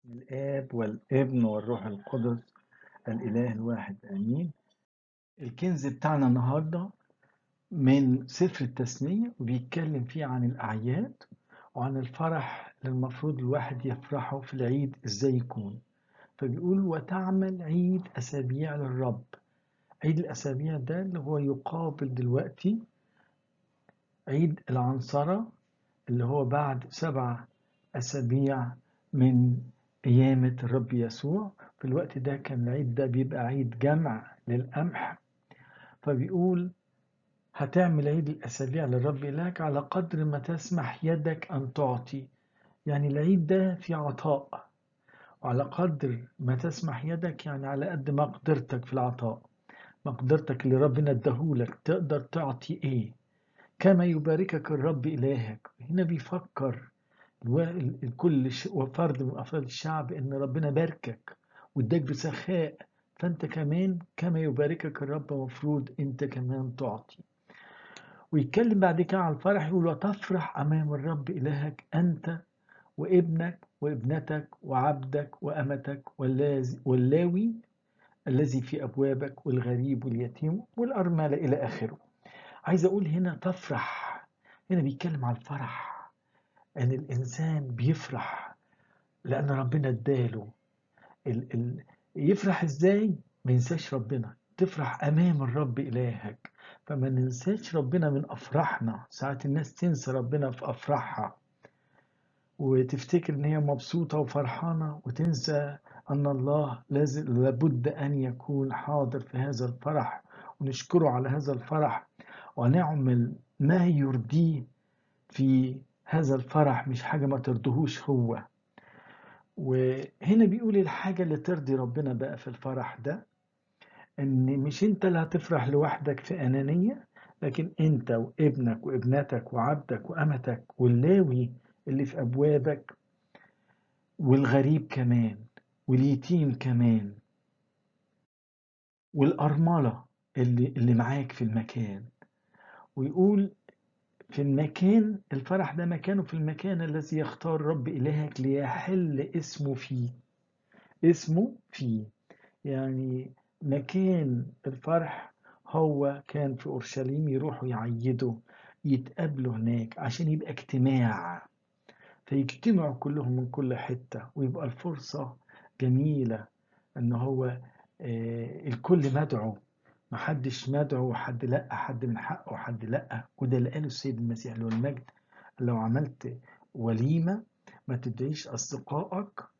الآب والابن والروح القدس الإله الواحد آمين الكنز بتاعنا النهاردة من سفر التثنية وبيتكلم فيه عن الأعياد وعن الفرح اللي المفروض الواحد يفرحه في العيد إزاي يكون فبيقول وتعمل عيد أسابيع للرب عيد الأسابيع ده اللي هو يقابل دلوقتي عيد العنصرة اللي هو بعد سبع أسابيع من قيامة الرب يسوع في الوقت ده كان العيد ده بيبقى عيد جمع للقمح فبيقول هتعمل عيد الأسابيع للرب إلهك على قدر ما تسمح يدك أن تعطي يعني العيد ده في عطاء وعلى قدر ما تسمح يدك يعني على قد ما قدرتك في العطاء مقدرتك اللي ربنا اداهولك تقدر تعطي ايه كما يباركك الرب إلهك هنا بيفكر كل فرد من أفراد الشعب إن ربنا باركك واداك بسخاء فأنت كمان كما يباركك الرب مفروض أنت كمان تعطي ويتكلم بعد كده على الفرح يقول وتفرح أمام الرب إلهك أنت وابنك وابنتك وعبدك وأمتك واللاوي الذي في أبوابك والغريب واليتيم والأرملة إلى آخره عايز أقول هنا تفرح هنا بيتكلم على الفرح أن الإنسان بيفرح لأن ربنا اداله ال ال يفرح إزاي؟ ما ينساش ربنا تفرح أمام الرب إلهك فما ننساش ربنا من أفراحنا ساعات الناس تنسى ربنا في أفراحها وتفتكر إن هي مبسوطة وفرحانة وتنسى أن الله لازم لابد أن يكون حاضر في هذا الفرح ونشكره على هذا الفرح ونعمل ما يرضيه في هذا الفرح مش حاجة ما ترضهوش هو وهنا بيقول الحاجة اللي ترضي ربنا بقى في الفرح ده ان مش انت اللي هتفرح لوحدك في انانية لكن انت وابنك وابنتك وعبدك وامتك واللاوي اللي في ابوابك والغريب كمان واليتيم كمان والأرملة اللي, اللي معاك في المكان ويقول في المكان الفرح ده مكانه في المكان الذي يختار رب إلهك ليحل اسمه فيه اسمه فيه يعني مكان الفرح هو كان في أورشليم يروحوا يعيدوا يتقابلوا هناك عشان يبقى اجتماع فيجتمعوا كلهم من كل حتة ويبقى الفرصة جميلة ان هو آه الكل مدعو محدش مدعو وحد لا حد من حقه وحد لا وده اللي قاله السيد المسيح له المجد لو عملت وليمة ما تدعيش أصدقائك